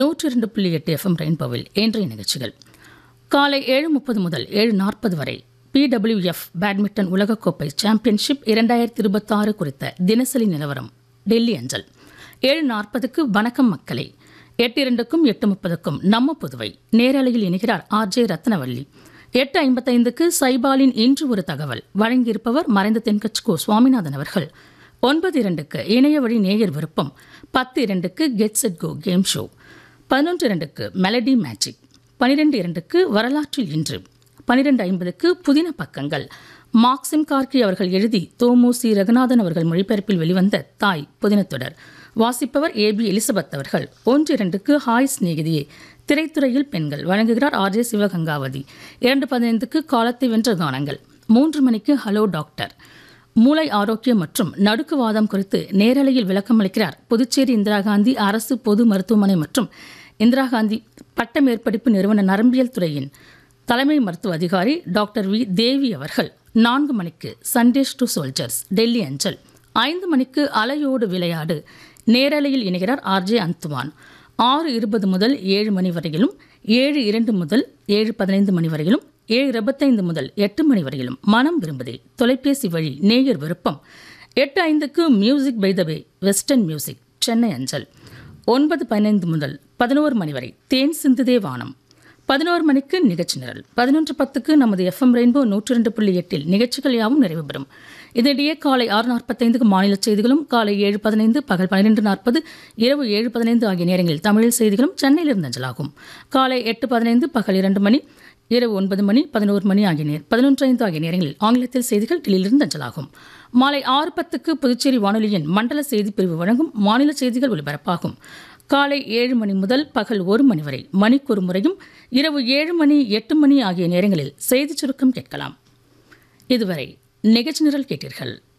நூற்றி இரண்டு புள்ளி எட்டு எஃப்எம் ரெயின்போவில் இன்றைய நிகழ்ச்சிகள் காலை ஏழு முப்பது முதல் ஏழு நாற்பது வரை பிடபிள்யூஎஃப் பேட்மிண்டன் உலகக்கோப்பை சாம்பியன்ஷிப் இரண்டாயிரத்தி இருபத்தாறு குறித்த தினசரி நிலவரம் டெல்லி அஞ்சல் ஏழு நாற்பதுக்கு வணக்கம் மக்களே எட்டு இரண்டுக்கும் எட்டு முப்பதுக்கும் நம்ம புதுவை நேரலையில் இணைகிறார் ஆர் ஜே ரத்னவள்ளி எட்டு ஐம்பத்தைந்துக்கு சைபாலின் இன்று ஒரு தகவல் வழங்கியிருப்பவர் மறைந்த தென்கட்சி கோ சுவாமிநாதன் அவர்கள் ஒன்பது இரண்டுக்கு இணைய வழி நேயர் விருப்பம் பத்து இரண்டுக்கு get set go game show பதினொன்று இரண்டுக்கு மெலடி மேஜிக் பனிரெண்டு இரண்டுக்கு வரலாற்றில் இன்று பனிரெண்டு ஐம்பதுக்கு புதின பக்கங்கள் மார்க்சிம் கார்கி அவர்கள் எழுதி தோமு சி ரகுநாதன் அவர்கள் மொழிபெயர்ப்பில் வெளிவந்த தாய் புதினத்தொடர் வாசிப்பவர் ஏ பி எலிசபெத் அவர்கள் ஒன்று இரண்டுக்கு ஹாய் சிநேகிதியே திரைத்துறையில் பெண்கள் வழங்குகிறார் ஆர் ஜே சிவகங்காவதி இரண்டு பதினைந்துக்கு காலத்தை வென்ற கானங்கள் மூன்று மணிக்கு ஹலோ டாக்டர் மூளை ஆரோக்கியம் மற்றும் நடுக்குவாதம் குறித்து நேரலையில் விளக்கமளிக்கிறார் புதுச்சேரி இந்திரா காந்தி அரசு பொது மருத்துவமனை மற்றும் இந்திரா காந்தி பட்ட மேற்படிப்பு நிறுவன நரம்பியல் துறையின் தலைமை மருத்துவ அதிகாரி டாக்டர் வி தேவி அவர்கள் நான்கு மணிக்கு சண்டேஸ் டு சோல்ஜர்ஸ் டெல்லி அஞ்சல் ஐந்து மணிக்கு அலையோடு விளையாடு நேரலையில் இணைகிறார் ஆர்ஜே அந்துவான் ஆறு இருபது முதல் ஏழு மணி வரையிலும் ஏழு இரண்டு முதல் ஏழு பதினைந்து மணி வரையிலும் ஏழு இருபத்தைந்து முதல் எட்டு மணி வரையிலும் மனம் விரும்புதே தொலைபேசி வழி நேயர் விருப்பம் எட்டு ஐந்துக்கு music by the way western music Chennai அஞ்சல் ஒன்பது பதினைந்து முதல் பதினோரு மணி வரை தேன் சிந்துதே வானம் பதினோரு மணிக்கு நிகழ்ச்சி நிரல் பதினொன்று பத்துக்கு நமது எஃப்எம் ரெயின்போ நூற்றி ரெண்டு புள்ளி எட்டில் நிகழ்ச்சிகள் யாவும் நிறைவு பெறும் இதனிடையே காலை ஆறு நாற்பத்தைந்துக்கு மாநில செய்திகளும் காலை ஏழு பதினைந்து பகல் பன்னிரெண்டு நாற்பது இரவு ஏழு பதினைந்து ஆகிய நேரங்களில் தமிழ் செய்திகளும் சென்னையிலிருந்து அஞ்சலாகும் காலை எட்டு பதினைந்து பகல் இரண்டு மணி இரவு ஒன்பது மணி பதினோரு மணி ஆகிய நேர் பதினொன்று ஐந்து ஆகிய நேரங்களில் ஆங்கிலத்தில் செய்திகள் டெல்லியிலிருந்து அஞ்சலாகும் மாலை ஆறு பத்துக்கு புதுச்சேரி வானொலியின் மண்டல செய்திப் பிரிவு வழங்கும் மாநில செய்திகள் ஒலிபரப்பாகும் காலை ஏழு மணி முதல் பகல் ஒரு மணி வரை மணிக்கொரு முறையும் இரவு ஏழு மணி எட்டு மணி ஆகிய நேரங்களில் செய்திச் சுருக்கம் கேட்கலாம் இதுவரை நிகழ்ச்சி நிரல் கேட்டீர்கள்